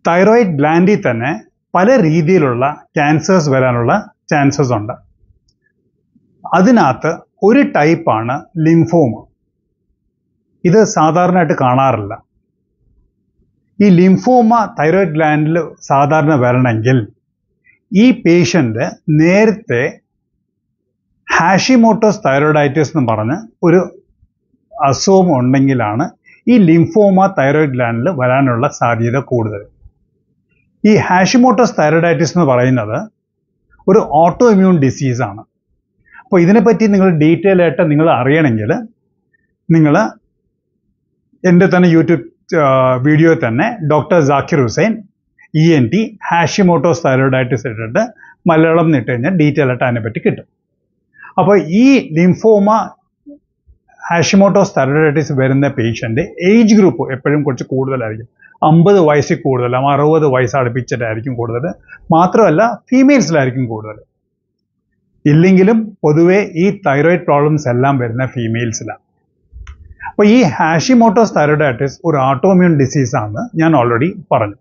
thyroid ഗ്ലാൻഡിൽ തന്നെ പല രീതിയിലുള്ള ക്യാൻസേഴ്സ് വരാനുള്ള ചാൻസസ് ഉണ്ട് അതിനകത്ത് ഒരു ടൈപ്പാണ് ലിംഫോമ ഇത് സാധാരണയായിട്ട് കാണാറില്ല ഈ ലിംഫോമ തൈറോയിഡ് ഗ്ലാൻഡിൽ സാധാരണ വരണമെങ്കിൽ ഈ പേഷ്യൻ്റ് നേരത്തെ ഹാഷിമോട്ടോസ് തൈറോയിഡൈറ്റിസ് എന്ന് പറഞ്ഞ് ഒരു അസുഖം ഉണ്ടെങ്കിലാണ് ഈ ലിംഫോമ തൈറോയിഡ് ഗ്ലാൻഡിൽ വരാനുള്ള സാധ്യത കൂടുതൽ ഈ ഹാഷിമോട്ടോസ് തൈറോയിഡൈറ്റിസ് എന്ന് പറയുന്നത് ഒരു ഓട്ടോ ഇമ്മ്യൂൺ ഡിസീസാണ് അപ്പോൾ ഇതിനെപ്പറ്റി നിങ്ങൾ ഡീറ്റെയിൽ ആയിട്ട് നിങ്ങൾ അറിയണമെങ്കിൽ നിങ്ങൾ എൻ്റെ തന്നെ യൂട്യൂബ് വീഡിയോയിൽ തന്നെ doctor Zakir Hussain E N T Hashimoto's thyroiditis ഇട്ടിട്ട് മലയാളം ഇട്ട് കഴിഞ്ഞാൽ ഡീറ്റെയിൽ ആയിട്ട് അതിനെപ്പറ്റി കിട്ടും അപ്പോൾ ഈ ലിംഫോമ ഹാഷിമോട്ടോസ് തൈറോയിഡൈറ്റിസ് വരുന്ന പേഷ്യൻ്റ് ഏജ് ഗ്രൂപ്പ് എപ്പോഴും കുറച്ച് കൂടുതലായിരിക്കും അമ്പത് വയസ്സിൽ കൂടുതലും അറുപത് വയസ്സ് അടുപ്പിച്ചിട്ടായിരിക്കും കൂടുതൽ മാത്രമല്ല ഫീമെയിൽസിലായിരിക്കും കൂടുതൽ ഇല്ലെങ്കിലും പൊതുവെ ഈ തൈറോയിഡ് പ്രോബ്ലംസ് എല്ലാം വരുന്ന ഫീമെയിൽസിലാണ് അപ്പോൾ ഈ ഹാഷിമോട്ടോസ് തൈറോയിഡൈറ്റിസ് ഒരു ഓട്ടോമ്യൂൺ ഡിസീസാണെന്ന് ഞാൻ ഓൾറെഡി പറഞ്ഞു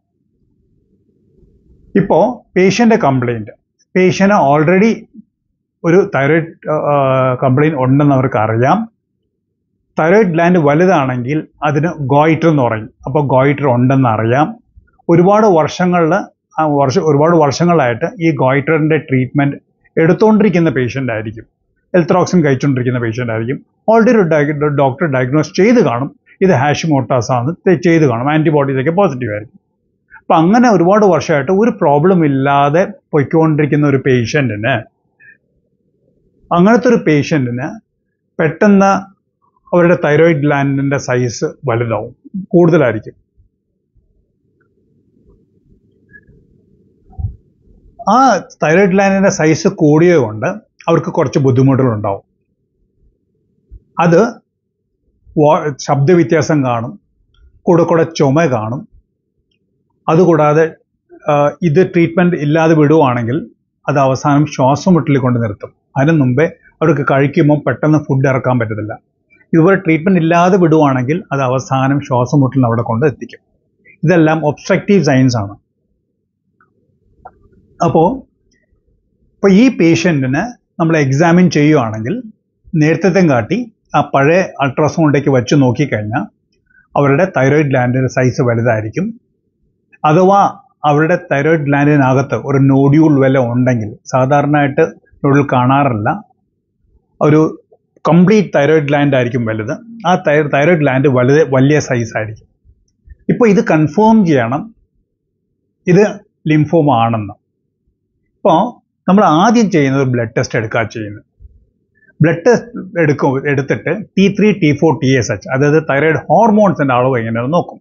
ഇപ്പോൾ പേഷ്യൻ്റെ കംപ്ലൈൻറ്റ് പേഷ്യന് ഓൾറെഡി ഒരു തൈറോയിഡ് കംപ്ലൈൻറ്റ് ഉണ്ടെന്ന് അവർക്ക് അറിയാം തൈറോയിഡ് ഗ്ലാൻഡ് വലുതാണെങ്കിൽ അതിന് ഗോയിറ്റർ എന്ന് പറയും അപ്പോൾ ഗോയിറ്റർ ഉണ്ടെന്ന് അറിയാം ഒരുപാട് വർഷങ്ങളിൽ വർഷ ഒരുപാട് വർഷങ്ങളായിട്ട് ഈ ഗോയിറ്ററിൻ്റെ ട്രീറ്റ്മെൻറ്റ് എടുത്തുകൊണ്ടിരിക്കുന്ന പേഷ്യൻ്റ് ആയിരിക്കും എൽത്രോക്സിൻ കഴിച്ചുകൊണ്ടിരിക്കുന്ന പേഷ്യൻ്റ് ആയിരിക്കും ഓൾറെഡി ഒരു ഡയ ഡോക്ടർ ഡയഗ്നോസ് ചെയ്ത് കാണും ഇത് ഹാഷിമോട്ടാസ് ആണ് ചെയ്ത് കാണും ആൻറ്റിബോഡീസ് ഒക്കെ പോസിറ്റീവ് ആയിരിക്കും അപ്പം അങ്ങനെ ഒരുപാട് വർഷമായിട്ട് ഒരു പ്രോബ്ലം ഇല്ലാതെ പൊയ്ക്കൊണ്ടിരിക്കുന്ന ഒരു പേഷ്യൻറ്റിന് അങ്ങനത്തെ ഒരു പേഷ്യൻറ്റിന് പെട്ടെന്ന് അവരുടെ തൈറോയിഡ് ഗ്ലാൻഡിൻ്റെ സൈസ് വലുതാവും കൂടുതലായിരിക്കും ആ തൈറോയിഡ് ഗ്ലാൻഡിൻ്റെ സൈസ് കൂടിയത് കൊണ്ട് അവർക്ക് കുറച്ച് ബുദ്ധിമുട്ടുകളുണ്ടാവും അത് ശബ്ദവ്യത്യാസം കാണും കൂടെ കൂടെ ചുമ കാണും അതുകൂടാതെ ഇത് ട്രീറ്റ്മെൻറ്റ് ഇല്ലാതെ വിടുവാണെങ്കിൽ അത് അവസാനം ശ്വാസം മുട്ടലിൽ കൊണ്ട് നിർത്തും അതിന് മുമ്പേ അവർക്ക് കഴിക്കുമ്പോൾ പെട്ടെന്ന് ഫുഡ് ഇറക്കാൻ പറ്റത്തില്ല ഇതുപോലെ ട്രീറ്റ്മെൻറ്റ് ഇല്ലാതെ വിടുവാണെങ്കിൽ അത് അവസാനം ശ്വാസം മുട്ടലിന് അവിടെ കൊണ്ട് എത്തിക്കും ഇതെല്ലാം ഒബ്സ്ട്രക്റ്റീവ് സയൻസ് ആണ് അപ്പോൾ ഇപ്പോൾ ഈ പേഷ്യൻറ്റിന് നമ്മൾ എക്സാമിൻ ചെയ്യുവാണെങ്കിൽ നേരത്തെ കാട്ടി ആ പഴയ അൾട്രാസൗണ്ടിലേക്ക് വെച്ച് നോക്കിക്കഴിഞ്ഞാൽ അവരുടെ തൈറോയിഡ് ഗ്ലാൻഡിൻ്റെ സൈസ് വലുതായിരിക്കും അഥവാ അവരുടെ തൈറോയിഡ് ഗ്ലാൻഡിനകത്ത് ഒരു നോഡ്യൂൾ വല്ല ഉണ്ടെങ്കിൽ സാധാരണയായിട്ട് നോഡ്യൂൾ കാണാറില്ല ഒരു കംപ്ലീറ്റ് തൈറോയിഡ് ഗ്ലാൻഡ് ആയിരിക്കും വലുത് ആ തൈ തൈറോയിഡ് ഗ്ലാൻഡ് വലുത് വലിയ സൈസ് ആയിരിക്കും ഇപ്പോൾ ഇത് കൺഫേം ചെയ്യണം ഇത് ലിംഫോമ ആണെന്ന് ഇപ്പോൾ നമ്മൾ ആദ്യം ചെയ്യുന്നത് ബ്ലഡ് ടെസ്റ്റ് എടുക്കുക ചെയ്യുന്നത് ബ്ലഡ് ടെസ്റ്റ് എടുക്കും എടുത്തിട്ട് T three T four T S H അതായത് തൈറോയിഡ് ഹോർമോൺസിൻ്റെ അളവ് എങ്ങനെയാണെന്ന് നോക്കും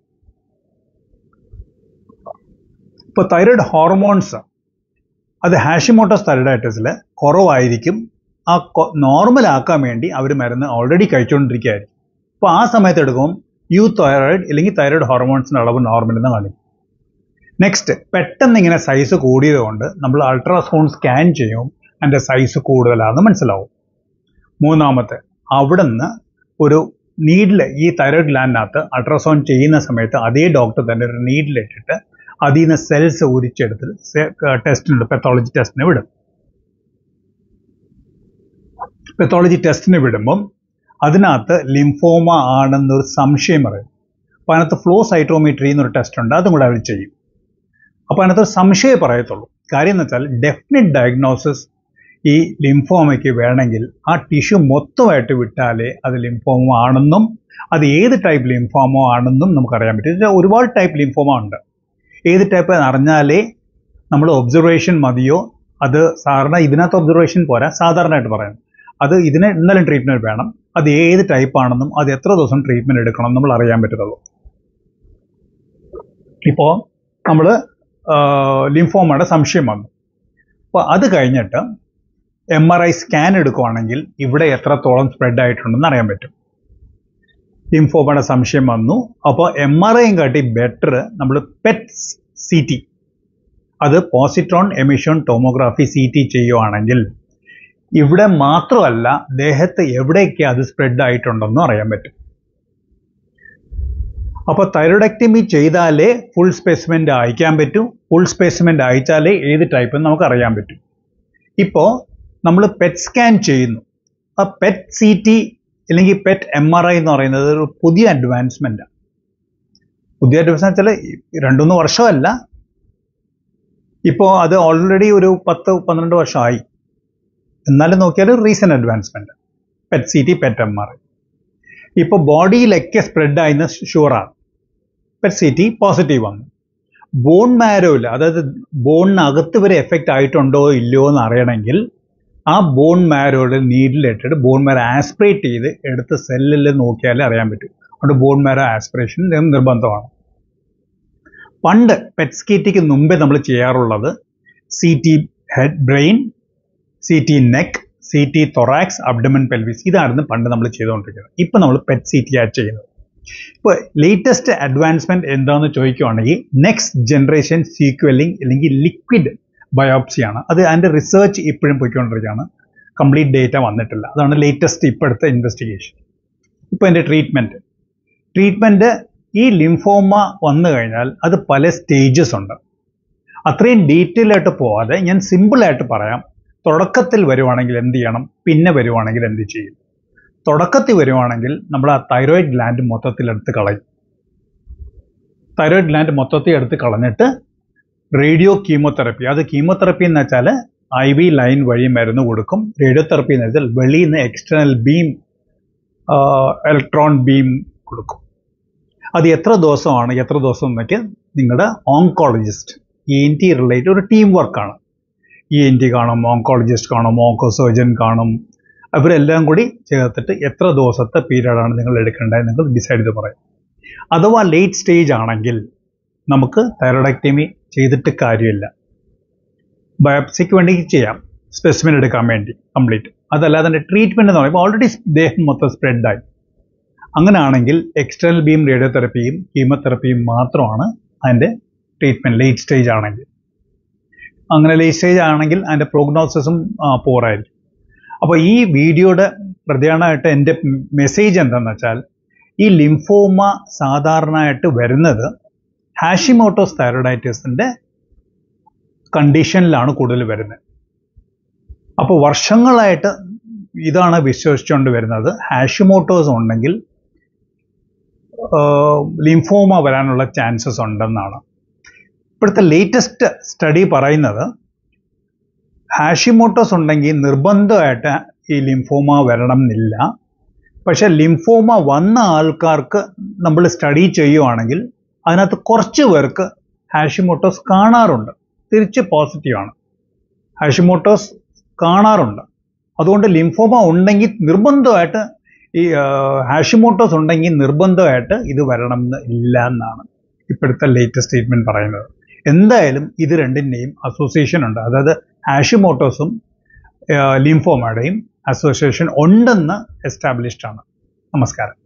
ഇപ്പോൾ തൈറോയിഡ് ഹോർമോൺസ് അത് ഹാഷിമോട്ടോസ് തൈറോയിഡൈറ്റിസിൽ കുറവായിരിക്കും ആ നോർമൽ ആക്കാൻ വേണ്ടി അവർ മരുന്ന് ഓൾറെഡി കഴിച്ചുകൊണ്ടിരിക്കുകയായിരിക്കും അപ്പോൾ ആ സമയത്ത് എടുക്കുമ്പോൾ യു തൈറോയിഡ് അല്ലെങ്കിൽ തൈറോയിഡ് ഹോർമോൺസിൻ്റെ അളവ് നോർമൽ എന്ന് കാണിക്കും നെക്സ്റ്റ് പെട്ടെന്ന് ഇങ്ങനെ സൈസ് കൂടിയത് കൊണ്ട് നമ്മൾ അൾട്രാസൗണ്ട് സ്കാൻ ചെയ്യും അതിൻ്റെ സൈസ് കൂടുതലാണെന്ന് മനസ്സിലാവും മൂന്നാമത്തെ അവിടെ നിന്ന് ഒരു നീഡിൽ ഈ തൈറോയിഡ് ഗ്ലാൻഡിനകത്ത് അൾട്രാസൗണ്ട് ചെയ്യുന്ന സമയത്ത് അതേ ഡോക്ടർ തന്നെ ഒരു നീഡിലിട്ടിട്ട് അതിൽ നിന്ന് സെൽസ് ഉരിച്ചെടുത്ത് ടെസ്റ്റിനുണ്ട് പെത്തോളജി ടെസ്റ്റിന് വിടും പെത്തോളജി ടെസ്റ്റിന് വിടുമ്പം അതിനകത്ത് ലിംഫോമ ആണെന്നൊരു സംശയം പറയും അപ്പോൾ അതിനകത്ത് ഫ്ലോ സൈറ്റോമീട്രി എന്നൊരു ടെസ്റ്റ് ഉണ്ട് അതും കൂടെ അവർ ചെയ്യും അപ്പോൾ അതിനകത്ത് സംശയം പറയത്തുള്ളൂ കാര്യം എന്ന് വെച്ചാൽ ഡെഫിനറ്റ് ഡയഗ്നോസിസ് ഈ ലിംഫോമയ്ക്ക് വേണമെങ്കിൽ ആ ടിഷ്യൂ മൊത്തമായിട്ട് വിട്ടാലേ അത് ലിംഫോമ ആണെന്നും അത് ഏത് ടൈപ്പ് ലിംഫോമോ ആണെന്നും നമുക്കറിയാൻ പറ്റും ഇത് ഒരുപാട് ടൈപ്പ് ലിംഫോമ ഉണ്ട് ഏത് ടൈപ്പ് അറിഞ്ഞാലേ നമ്മൾ ഒബ്സർവേഷൻ മതിയോ അത് സാധാരണ ഇതിനകത്ത് ഒബ്സർവേഷൻ പോരാ സാധാരണയായിട്ട് പറയാം അത് ഇതിന് ഇന്നലെ ട്രീറ്റ്മെൻറ്റ് വേണം അത് ഏത് ടൈപ്പ് ആണെന്നും അത് എത്ര ദിവസം ട്രീറ്റ്മെൻറ്റ് എടുക്കണം നമ്മൾ അറിയാൻ പറ്റത്തുള്ളൂ ഇപ്പോൾ നമ്മൾ ലിംഫോമയുടെ സംശയം വന്നു അപ്പോൾ അത് കഴിഞ്ഞിട്ട് എം ആർ ഐ സ്കാൻ എടുക്കുവാണെങ്കിൽ ഇവിടെ എത്രത്തോളം സ്പ്രെഡ് ആയിട്ടുണ്ടെന്ന് അറിയാൻ പറ്റും ലിംഫോമയുടെ സംശയം വന്നു അപ്പോൾ എം ആർ ഐയും കാട്ടി ബെറ്റർ നമ്മൾ പെറ്റ് സി ടി അത് positron emission tomography C T ചെയ്യുവാണെങ്കിൽ ഇവിടെ മാത്രമല്ല ദേഹത്ത് എവിടെയൊക്കെ അത് സ്പ്രെഡ് ആയിട്ടുണ്ടെന്നും അറിയാൻ പറ്റും അപ്പോൾ തൈറോയിഡക്ടമി ചെയ്താലേ ഫുൾ സ്പെസിമെൻ്റ് അയക്കാൻ പറ്റൂ ഫുൾ സ്പെസിമെൻ്റ് അയച്ചാലേ ഏത് ടൈപ്പ് എന്ന് നമുക്ക് അറിയാൻ പറ്റും ഇപ്പോൾ നമ്മൾ പെറ്റ് സ്കാൻ ചെയ്യുന്നു ആ പെറ്റ് സി ടി അല്ലെങ്കിൽ പെറ്റ് എം ആർ ഐ എന്ന് പറയുന്നത് ഒരു പുതിയ അഡ്വാൻസ്മെൻ്റാണ് പുതിയ അഡ്വാൻസ്മെന്റ് വെച്ചാൽ രണ്ടുമൂന്ന് വർഷമല്ല ഇപ്പോൾ അത് ഓൾറെഡി ഒരു പത്ത് പന്ത്രണ്ട് വർഷമായി എന്നാലും നോക്കിയാൽ recent advancement PET C T PET M R I ഇപ്പോൾ ബോഡിയിലൊക്കെ സ്പ്രെഡ് ആയെന്ന് ഷുവറാണ് പെറ്റ് സി ടി പോസിറ്റീവ് വന്നു ബോൺ മാരോയിൽ അതായത് ബോണിനകത്ത് വരെ എഫക്റ്റ് ആയിട്ടുണ്ടോ ഇല്ലയോ എന്ന് അറിയണമെങ്കിൽ ആ ബോൺ മാരോയുടെ നീഡിലിട്ടിട്ട് ബോൺ മാരോ ആസ്പിറേറ്റ് ചെയ്ത് എടുത്ത് സെല്ലിൽ നോക്കിയാലേ അറിയാൻ പറ്റും അതുകൊണ്ട് ബോൺ മാരോ ആസ്പിറേഷൻ നിർബന്ധമാണ് പണ്ട് പെറ്റ് സ്കീറ്റിക്ക് മുമ്പേ നമ്മൾ ചെയ്യാറുള്ളത് C T head brain C T neck C T thorax abdomen pelvis ഇതായിരുന്നു പണ്ട് നമ്മൾ ചെയ്തുകൊണ്ടിരിക്കുന്നത് ഇപ്പം നമ്മൾ പെറ്റ് സി ടി ആയിട്ട് ചെയ്യുന്നത് ഇപ്പോൾ ലേറ്റസ്റ്റ് അഡ്വാൻസ്മെന്റ് എന്താണെന്ന് ചോദിക്കുവാണെങ്കിൽ നെക്സ്റ്റ് ജനറേഷൻ സീക്വലിംഗ് അല്ലെങ്കിൽ ലിക്വിഡ് ബയോപ്സിയാണ് അത് അതിൻ്റെ റിസർച്ച് ഇപ്പോഴും പോയിക്കൊണ്ടിരിക്കുകയാണ് കംപ്ലീറ്റ് ഡേറ്റ വന്നിട്ടില്ല അതാണ് ലേറ്റസ്റ്റ് ഇപ്പോഴത്തെ ഇൻവെസ്റ്റിഗേഷൻ ഇപ്പോൾ എൻ്റെ ട്രീറ്റ്മെൻറ്റ് ട്രീറ്റ്മെൻറ്റ് ഈ ലിംഫോമ വന്നു കഴിഞ്ഞാൽ അത് പല സ്റ്റേജസ് ഉണ്ട് അത്രയും ഡീറ്റെയിൽ ആയിട്ട് പോവാതെ ഞാൻ സിമ്പിളായിട്ട് പറയാം തുടക്കത്തിൽ വരുവാണെങ്കിൽ എന്ത് ചെയ്യണം പിന്നെ വരുവാണെങ്കിൽ എന്ത് ചെയ്യും തുടക്കത്തിൽ വരുവാണെങ്കിൽ നമ്മൾ ആ തൈറോയിഡ് ഗ്ലാൻഡ് മൊത്തത്തിൽ എടുത്ത് കളയും തൈറോയിഡ് ഗ്ലാൻഡ് മൊത്തത്തിൽ എടുത്ത് കളഞ്ഞിട്ട് റേഡിയോ കീമോതെറപ്പി അത് കീമോതെറപ്പി എന്ന് വെച്ചാൽ ഐ വി ലൈൻ വഴി മരുന്ന് കൊടുക്കും റേഡിയോ തെറപ്പി എന്ന് വെച്ചാൽ വെളിയിൽ നിന്ന് എക്സ്റ്റേണൽ ബീം ഇലക്ട്രോൺ ബീം കൊടുക്കും അത് എത്ര ദിവസമാണ് എത്ര ദിവസം എന്നൊക്കെ നിങ്ങളുടെ oncologist E N T related ഒരു ടീം വർക്കാണ് ഇ എൻ ടി കാണും ഓങ്കോളജിസ്റ്റ് കാണും ഓങ്കോ സർജൻ കാണും അവരെല്ലാം കൂടി ചേർത്തിട്ട് എത്ര ദിവസത്തെ പീരീഡാണ് നിങ്ങൾ എടുക്കേണ്ടത് നിങ്ങൾ ഡിസൈഡ് ചെയ്ത് പറയും അഥവാ ലേറ്റ് സ്റ്റേജ് ആണെങ്കിൽ നമുക്ക് തൈറോയിഡക്ടമി ചെയ്തിട്ട് കാര്യമില്ല ബയോപ്സിക്ക് വേണ്ടി ചെയ്യാം സ്പെസിമെൻ എടുക്കാൻ വേണ്ടി കംപ്ലീറ്റ് അതല്ലാതെ തന്നെ ട്രീറ്റ്മെൻറ്റ് എന്ന് പറയുമ്പോൾ ഓൾറെഡി ദേഹം മൊത്തം സ്പ്രെഡായി അങ്ങനെയാണെങ്കിൽ എക്സ്റ്റേണൽ ബീം റേഡിയോതെറപ്പിയും കീമോതെറപ്പിയും മാത്രമാണ് അതിൻ്റെ ട്രീറ്റ്മെൻറ്റ് ലേറ്റ് സ്റ്റേജ് ആണെങ്കിൽ അങ്ങനെ ലേറ്റ് സ്റ്റേജ് ആണെങ്കിൽ അതിൻ്റെ പ്രോഗ്നോസിസും പോറായിരിക്കും അപ്പോൾ ഈ വീഡിയോയുടെ പ്രധാനമായിട്ട് എൻ്റെ മെസ്സേജ് എന്താണെന്ന് വെച്ചാൽ ഈ ലിംഫോമ സാധാരണയായിട്ട് വരുന്നത് ഹാഷിമോട്ടോസ് തൈറോയിഡൈറ്റിസിൻ്റെ കണ്ടീഷനിലാണ് കൂടുതൽ വരുന്നത് അപ്പോൾ വർഷങ്ങളായിട്ട് ഇതാണ് വിശ്വസിച്ചുകൊണ്ട് വരുന്നത് ഹാഷിമോട്ടോസ് ഉണ്ടെങ്കിൽ ലിംഫോമ വരാനുള്ള ചാൻസസ് ഉണ്ടെന്നാണ് ഇപ്പോഴത്തെ ലേറ്റസ്റ്റ് സ്റ്റഡി പറയുന്നത് ഹാഷിമോട്ടോസ് ഉണ്ടെങ്കിൽ നിർബന്ധമായിട്ട് ഈ ലിംഫോമ വരണം എന്നില്ല പക്ഷെ ലിംഫോമ വന്ന ആൾക്കാർക്ക് നമ്മൾ സ്റ്റഡി ചെയ്യുവാണെങ്കിൽ അതിനകത്ത് കുറച്ച് പേർക്ക് ഹാഷിമോട്ടോസ് കാണാറുണ്ട് തിരിച്ച് പോസിറ്റീവാണ് ഹാഷിമോട്ടോസ് കാണാറുണ്ട് അതുകൊണ്ട് ലിംഫോമ ഉണ്ടെങ്കിൽ നിർബന്ധമായിട്ട് ഈ ഹാഷിമോട്ടോസ് ഉണ്ടെങ്കിൽ നിർബന്ധമായിട്ട് ഇത് വരണം എന്ന് ഇല്ല എന്നാണ് ഇപ്പോഴത്തെ ലേറ്റസ്റ്റ് ട്രീറ്റ്മെൻറ്റ് പറയുന്നത് എന്തായാലും ഇത് രണ്ടിൻ്റെയും അസോസിയേഷൻ ഉണ്ട് അതായത് ഹാഷിമോട്ടോസും ലിംഫോമയുടെയും അസോസിയേഷൻ ഉണ്ടെന്ന് എസ്റ്റാബ്ലിഷ്ഡ് ആണ് നമസ്കാരം